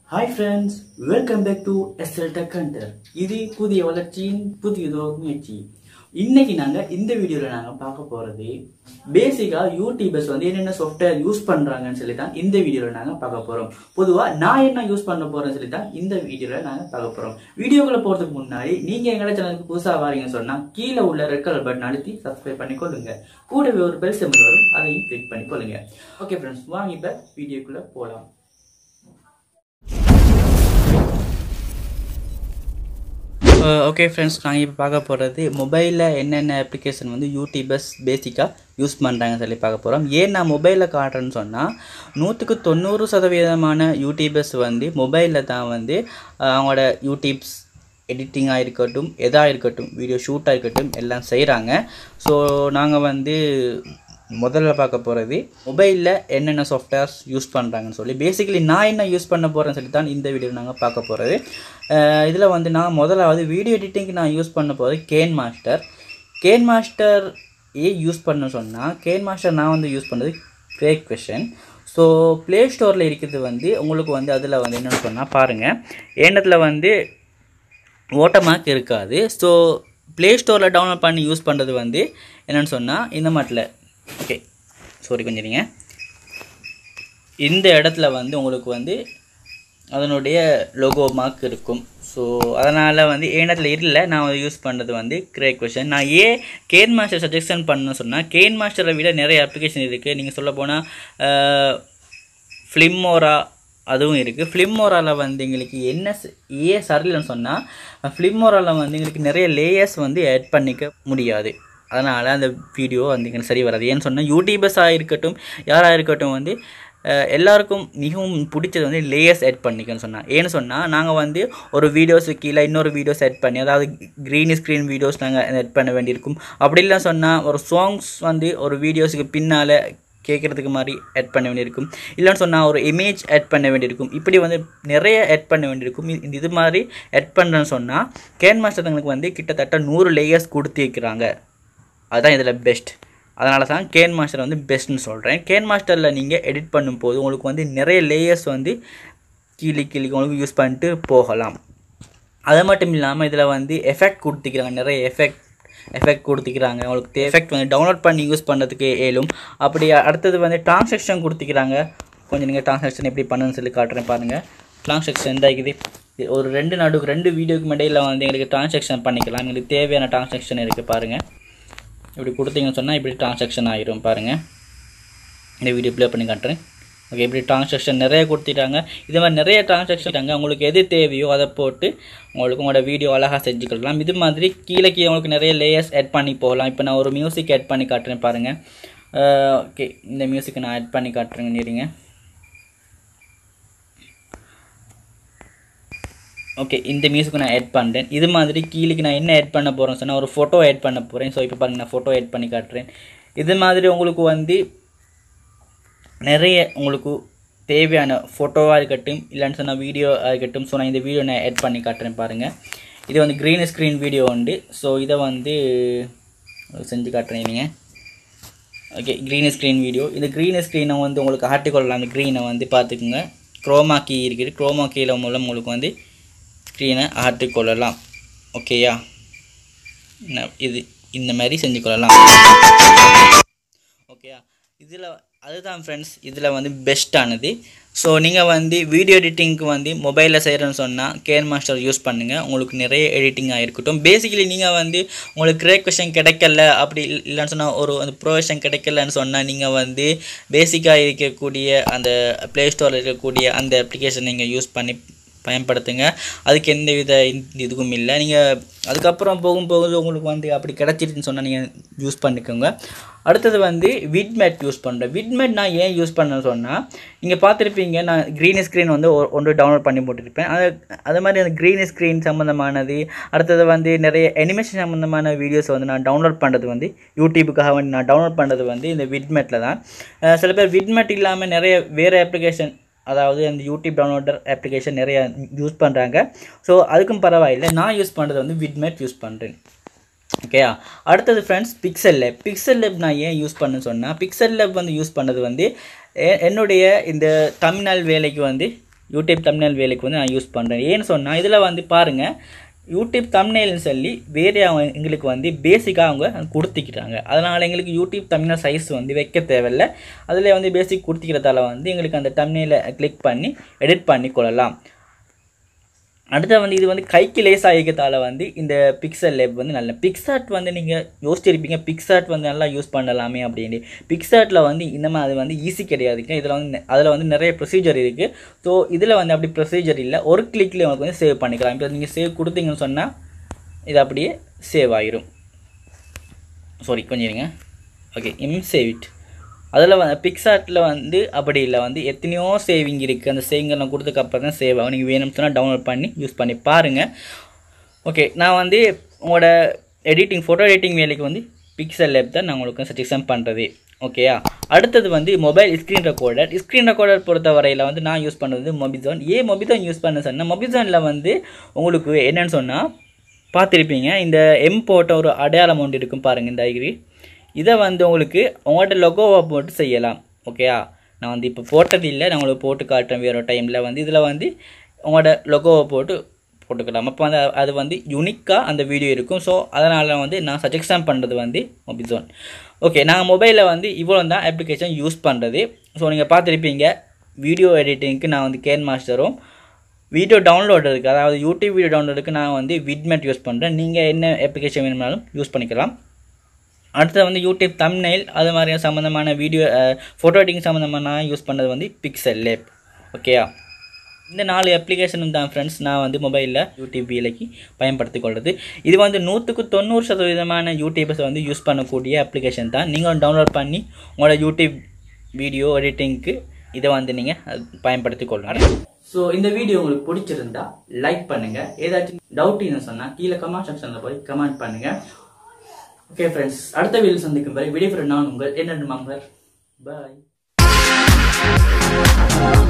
hi friends welcome back to SL tech hunter இது புதிய வளர்ச்சியின் புதியதோர் முயற்சி இன்னைக்கு நாங்க இந்த வீடியோல நாங்க பார்க்க போறது பேசிக்கா யூடியூபர்ஸ் வந்து என்னென்ன சாஃப்ட்வேர் யூஸ் பண்றாங்கன்னு சொல்லி தான் இந்த வீடியோல நாங்க பார்க்க போறோம் பொதுவா நான் என்ன யூஸ் பண்ண போறேன்னு சொல்லி தான் இந்த வீடியோல நாங்க பார்க்க போறோம் வீடியோக்குள்ள போறதுக்கு முன்னாடி நீங்க எங்களோட சேனலுக்கு புதுசா வாரீங்கன்னு சொன்னா கீழே உள்ள ரெட் கலர் பட்டன் அழுத்தி சப்ஸ்கிரைப் பண்ணிக்கொள்ளுங்க கூடவே ஒரு பெல் சிம்பிள் வரும் அதையும் கிளிக் பண்ணிக்கொள்ளுங்க ஓகே ஃப்ரெண்ட்ஸ் வாங்க இப்ப வீடியோக்குள்ள போலாம் ஓகே ஃப்ரெண்ட்ஸ் நாங்கள் இப்போ பார்க்க போகிறது மொபைலில் என்னென்ன அப்ளிகேஷன் வந்து யூடியூபர்ஸ் பேசிக்காக யூஸ் பண்ணுறாங்கன்னு சொல்லி பார்க்க போகிறோம் ஏன் நான் மொபைலில் காட்டுறேன்னு சொன்னால் நூற்றுக்கு தொண்ணூறு சதவீதமான யூடியூபர்ஸ் வந்து மொபைலில் தான் வந்து அஹ், அவங்களோட யூடியூப்ஸ் எடிட்டிங்காக இருக்கட்டும் எதாக இருக்கட்டும் வீடியோ ஷூட்டாக இருக்கட்டும் எல்லாம் செய்கிறாங்க ஸோ நாங்கள் வந்து முதல்ல பார்க்க போகிறது மொபைலில் என்னென்ன சாஃப்ட்வேர்ஸ் யூஸ் பண்ணுறாங்கன்னு சொல்லி பேசிக்கலி நான் என்ன யூஸ் பண்ண போகிறேன்னு சொல்லி தான் இந்த வீடியோ நாங்கள் பார்க்க போகிறது இதில் வந்து நான் முதலாவது வீடியோ எடிட்டிங்க்கு நான் யூஸ் பண்ண போகிறது கேன் மாஸ்டர் கேன் மாஸ்டர் ஏ யூஸ் பண்ண சொன்னால் கேன் மாஸ்டர் நான் வந்து யூஸ் பண்ணது கிரேக் கொஷன் ஸோ ப்ளே ஸ்டோரில் இருக்கிறது வந்து உங்களுக்கு வந்து அதில் வந்து என்னென்னு சொன்னால் பாருங்கள் ஏனத்தில் வந்து ஓட்டமார்க் இருக்காது ஸோ ப்ளே ஸ்டோரில் டவுன்லோட் பண்ணி யூஸ் பண்ணுறது வந்து என்னென்னு சொன்னால் இந்த மாட்டில் ஓகே சாரி கொஞ்சம் இருங்க இந்த இடத்துல வந்து உங்களுக்கு வந்து அதனுடைய லோகோ மார்க் இருக்கும் ஸோ அதனால் வந்து ஏனத்தில் இல்லை நான் வந்து யூஸ் பண்ணுறது வந்து கிரேக் கொஷன் நான் ஏன் கேன் மாஸ்டர் சஜெஷன் பண்ண சொன்னால் கேன் மாஸ்டரை விட நிறைய அப்ளிகேஷன் இருக்குது நீங்கள் சொல்ல போனால் ஃப்ளிம்மோரா அதுவும் இருக்குது ஃப்ளிம்மோராவில் வந்து எங்களுக்கு என்ன ச- ஏன் சரியில்லைன்னு சொன்னால் ஃப்ளிம்மோராவில் வந்து எங்களுக்கு நிறைய லேயர்ஸ் வந்து ஆட் பண்ணிக்க முடியாது அதனால் அந்த வீடியோ வந்து எங்களுக்கு சரி வராது ஏன்னு சொன்னால் யூடியூபர்ஸாக இருக்கட்டும் யாராக இருக்கட்டும் வந்து அஹ், எல்லாருக்கும் மிகவும் பிடிச்சது வந்து லேயர்ஸ் ஆட் பண்ணிக்கன்னு சொன்னால் ஏன்னு சொன்னால் நாங்கள் வந்து ஒரு வீடியோஸுக்கு கீழே இன்னொரு வீடியோஸ் ஆட் பண்ணி அதாவது க்ரீன் ஸ்க்ரீன் வீடியோஸ் நாங்கள் ஆட் பண்ண வேண்டியிருக்கும் அப்படி இல்லை சொன்னால் ஒரு சாங்ஸ் வந்து ஒரு வீடியோஸுக்கு பின்னால் கேட்குறதுக்கு மாதிரி ஆட் பண்ண வேண்டியிருக்கும் இல்லைன்னு சொன்னால் ஒரு இமேஜ் ஆட் பண்ண வேண்டியிருக்கும் இப்படி வந்து நிறைய ஆட் பண்ண வேண்டியிருக்கும் இது- இது மாதிரி ஆட் பண்ணுறேன்னு சொன்னால் கேன் மாஸ்டருங்களுக்கு வந்து கிட்டத்தட்ட நூறு லேயர்ஸ் கொடுத்து வைக்கிறாங்க அதுதான் இதில் பெஸ்ட் அதனால தான் கேன் மாஸ்டர் வந்து பெஸ்ட்னு சொல்கிறேன் கேன் மாஸ்டரில் நீங்கள் எடிட் பண்ணும்போது உங்களுக்கு வந்து நிறைய லேயர்ஸ் வந்து கீழே கீழே உங்களுக்கு யூஸ் பண்ணிட்டு போகலாம் அது மட்டும் இல்லாமல் இதில் வந்து எஃபெக்ட் கொடுத்துக்கிறாங்க நிறைய எஃபெக்ட் எஃபெக்ட் கொடுத்துக்கிறாங்க உங்களுக்கு எஃபெக்ட் வந்து டவுன்லோட் பண்ணி யூஸ் பண்ணுறதுக்கு ஏலும் அப்படி அடுத்தது வந்து ட்ரான்சாக்ஷன் கொடுத்துக்கிறாங்க கொஞ்சம் நீங்கள் ட்ரான்சாக்ஷன் எப்படி பண்ணுன்னு சொல்லி காட்டுறேன் பாருங்கள் ட்ரான்சாக்ஷன் எந்த இருக்குது இது ஒரு ரெண்டு நடுவுக்கு ரெண்டு வீடியோக்கு இடையில வந்து எங்களுக்கு ட்ரான்சாக்ஷன் பண்ணிக்கலாம் எங்களுக்கு தேவையான ட்ரான்சாக்ஷன் இருக்குது பாருங்கள் இப்படி கொடுத்தீங்கன்னு சொன்னால் இப்படி ட்ரான்சாக்ஷன் ஆயிரும் பாருங்கள் இந்த வீடியோ ப்ளே பண்ணி காட்டுறேன் ஓகே இப்படி ட்ரான்சாக்ஷன் நிறைய கொடுத்துட்டாங்க இது மாதிரி நிறைய ட்ரான்சாக்ஷன் உங்களுக்கு எது தேவையோ அதை போட்டு உங்களுக்கு உங்களோட வீடியோ அழகாக செஞ்சுக்கலாம் இது மாதிரி கீழே கீழே உங்களுக்கு நிறைய லேயர்ஸ் ஆட் பண்ணி போகலாம் இப்போ நான் ஒரு மியூசிக் ஆட் பண்ணி காட்டுறேன் பாருங்கள் ஓகே இந்த மியூசிக்கை நான் ஆட் பண்ணி காட்டுறேங்க நீரிங்க ஓகே இந்த மியூசிக்கு நான் ஆட் பண்ணுறேன் இது மாதிரி கீழேக்கு நான் என்ன ஆட் பண்ண போகிறேன் சொன்னால் ஒரு ஃபோட்டோ ஆட் பண்ண போகிறேன் ஸோ இப்போ பாருங்க நான் ஃபோட்டோ ஆட் பண்ணி காட்டுறேன் இது மாதிரி உங்களுக்கு வந்து நிறைய உங்களுக்கு தேவையான ஃபோட்டோவாக இருக்கட்டும் இல்லைன்னு சொன்னால் வீடியோ இருக்கட்டும் ஸோ நான் இந்த வீடியோ நான் ஆட் பண்ணி காட்டுறேன் பாருங்கள் இது வந்து க்ரீன் ஸ்க்ரீன் வீடியோ உண்டு ஸோ இதை வந்து செஞ்சு காட்டுறேன் நீங்கள் ஓகே க்ரீன் ஸ்க்ரீன் வீடியோ இந்த க்ரீன் ஸ்க்ரீனை வந்து உங்களுக்கு ஆர்டிக்கொள்ளலாம் அந்த க்ரீனை வந்து பார்த்துக்குங்க க்ரோமா கீ இருக்குது க்ரோமா கீயில் மூலம் உங்களுக்கு வந்து ஸ்க்ரீனை ஆற்றிக்கொள்ளலாம் ஓகேயா ந- இது இந்த மாதிரி செஞ்சு கொள்ளலாம் ஓகேயா இதில் அதுதான் ஃப்ரெண்ட்ஸ் இதில் வந்து பெஸ்ட்டானது ஸோ நீங்கள் வந்து வீடியோ எடிட்டிங்க்கு வந்து மொபைலில் செய்கிறேன்னு சொன்னால் கேன் மாஸ்டர் யூஸ் பண்ணுங்கள் உங்களுக்கு நிறைய எடிட்டிங்காக இருக்கட்டும் பேசிக்கலி நீங்கள் வந்து உங்களுக்கு கிரேக் கொஷன் கிடைக்கல அப்படி இல்ல- இல்லைன்னு சொன்னால் ஒரு அந்த ப்ரொவேஷன் கிடைக்கலன்னு சொன்னால் நீங்கள் வந்து பேசிக்காக இருக்கக்கூடிய அந்த ப்ளே ஸ்டோரில் இருக்கக்கூடிய அந்த அப்ளிகேஷன் நீங்கள் யூஸ் பண்ணி பயன்படுத்துங்க அதுக்கு எந்த வித இந்த இதுவும் இல்லை நீங்கள் அதுக்கப்புறம் போகும்போது உங்களுக்கு வந்து அப்படி கிடச்சிருச்சுன்னு சொன்னால் நீங்கள் யூஸ் பண்ணிக்கோங்க அடுத்தது வந்து விட்மேட் யூஸ் பண்ணுறேன் விட்மேட் நான் ஏன் யூஸ் பண்ணேன்னு சொன்னால் நீங்கள் பார்த்துருப்பீங்க நான் க்ரீன் ஸ்க்ரீன் வந்து ஒ- ஒன்று டவுன்லோட் பண்ணி போட்டிருப்பேன் அது அது மாதிரி அந்த க்ரீன் ஸ்க்ரீன் சம்மந்தமானது அடுத்தது வந்து நிறைய அனிமேஷன் சம்மந்தமான வீடியோஸ் வந்து நான் டவுன்லோட் பண்ணுறது வந்து யூடியூபுக்காக வந்து நான் டவுன்லோட் பண்ணுறது வந்து இந்த விட்மேட்டில் தான் அஹ் சில பேர் விட்மேட் இல்லாமல் நிறைய வேறு அப்ளிகேஷன் அதாவது அந்த யூடியூப் டவுன்லோடர் அப்ளிகேஷன் நிறைய யூஸ் பண்ணுறாங்க ஸோ அதுக்கும் பரவாயில்லை நான் யூஸ் பண்ணுறது வந்து விட்மேட் யூஸ் பண்ணுறேன் ஓகேயா அடுத்தது friends Pixel Lab Pixel Lab நான் ஏன் யூஸ் பண்ண சொன்னால் பிக்சல் லேப் வந்து யூஸ் பண்ணது வந்து எ- என்னுடைய இந்த தமிழ்நாள் வேலைக்கு வந்து யூடியூப் தம்ப்நெயில் வேலைக்கு வந்து நான் யூஸ் பண்ணுறேன் ஏன்னு சொன்னால் இதில் வந்து பாருங்கள் யூடியூப் தம்ப்நெயில்னு சொல்லி வேறு அவங்க எங்களுக்கு வந்து பேசிக்காக அவங்க கொடுத்துக்கிட்டாங்க அதனால் எங்களுக்கு யூடியூப் தம்ப்நெயில் சைஸ் வந்து வைக்க தேவையில்ல அதில் வந்து பேசிக் கொடுத்துக்கிறதால வந்து எங்களுக்கு அந்த தம்ப்நெயிலை கிளிக் பண்ணி எடிட் பண்ணி கொள்ளலாம் அடுத்து வந்து இது வந்து கைக்கு லேசாக இருக்கிறதால வந்து இந்த பிக்சல் லேப் வந்து நல்ல பிக்சார்ட் வந்து நீங்கள் யோசிச்சிருப்பீங்க பிக்சார்ட் வந்து நல்லா யூஸ் பண்ணலாமே அப்படின்னு பிக்சார்ட்டில் வந்து இந்த மாதிரி அது வந்து ஈஸி கிடையாதுங்க இதில் வந்து அதில் வந்து நிறைய ப்ரொசீஜர் இருக்குது ஸோ இதில் வந்து அப்படி ப்ரொசீஜர் இல்லை ஒரு கிளிக்கில் உங்களுக்கு வந்து சேவ் பண்ணிக்கலாம் இப்போ நீங்கள் சேவ் கொடுத்தீங்கன்னு சொன்னால் இது அப்படியே சேவ் ஆயிரும் சாரி கொஞ்சம் இருங்க ஓகே இம் சேவ் இட் அதில் வந்து பிக்சார்ட்டில் வந்து அப்படி இல்லை வந்து எத்தனையோ சேவிங் இருக்குது அந்த சேவிங்கெல்லாம் கொடுத்ததுக்கப்புறம் தான் சேவ் ஆகும் நீங்கள் வேணும்னு சொன்னால் டவுன்லோட் பண்ணி யூஸ் பண்ணி பாருங்கள் ஓகே நான் வந்து உங்களோட எடிட்டிங் ஃபோட்டோ எடிட்டிங் வேலைக்கு வந்து பிக்சல் லேப் தான் நான் உங்களுக்கு சஜெஷன் பண்ணுறது ஓகேயா அடுத்தது வந்து mobile screen recorder screen recorder பொறுத்த வரையில் வந்து நான் யூஸ் பண்ணுறது மொபிசோன் ஏன் மொபிசோன் யூஸ் பண்ண சொன்னால் மொபிசோனில் வந்து உங்களுக்கு என்னென்னு சொன்னால் பார்த்துருப்பீங்க இந்த எம் போட்ட ஒரு அடையாளம் ஒன்று இருக்கும் பாருங்கள் இந்த ஐகிரி இதை வந்து உங்களுக்கு உங்கள்கிட்ட லொகோவை போட்டு செய்யலாம் ஓகேயா நான் வந்து இப்போ போட்டது இல்லை நான் உங்களுக்கு போட்டு காட்டுறேன் வேறு டைமில் வந்து இதில் வந்து உங்களோட லொகோவை போட்டு போட்டுக்கலாம் அப்போ வந்து அது வந்து யூனிக்காக அந்த வீடியோ இருக்கும் ஸோ அதனால் வந்து நான் சஜெக்ஷன் பண்ணுறது வந்து மொபிசோன் ஓகே நான் மொபைலில் வந்து இவ்வளோ தான் அப்ளிகேஷன் யூஸ் பண்ணுறது ஸோ நீங்கள் பார்த்துருப்பீங்க வீடியோ எடிட்டிங்க்கு நான் வந்து கேன் மாஸ்டரும் வீடியோ டவுன்லோடுறதுக்கு அதாவது யூடியூப் வீடியோ டவுன்லோடுக்கு நான் வந்து விட்மெட் யூஸ் பண்ணுறேன் நீங்கள் என்ன அப்ளிகேஷன் வேணுமானாலும் யூஸ் பண்ணிக்கலாம் அடுத்து வந்து யூடியூப் தம்னைல் அது மாதிரி சம்மந்தமான வீடியோ ஃபோட்டோ எடிட்டிங் சம்மந்தமான யூஸ் பண்ணது வந்து பிக்சல் லேப் ஓகேயா இந்த நாலு அப்ளிகேஷனும் தான் ஃப்ரெண்ட்ஸ் நான் வந்து மொபைலில் யூடியூப் வேலைக்கு பயன்படுத்தி கொள்வது இது வந்து நூற்றுக்கு தொண்ணூறு சதவீதமான யூடியூபர்ஸ் வந்து யூஸ் பண்ணக்கூடிய அப்ளிகேஷன் தான் நீங்கள் டவுன்லோட் பண்ணி உங்களோட யூடியூப் வீடியோ எடிட்டிங்க்கு இதை வந்து நீங்கள் பயன்படுத்தி கொள்ளலாம் ஸோ இந்த வீடியோ உங்களுக்கு பிடிச்சிருந்தா லைக் பண்ணுங்க ஏதாச்சும் டவுட் சொன்னால் கீழே கமெண்ட் செக்ஷனில் போய் கமெண்ட் பண்ணுங்க ஓகே ஃப்ரெண்ட்ஸ் அடுத்த வீடியோ சந்திக்கும் வரை விடைபெறும் நான் உங்கள் என்ன மங்கர் பாய்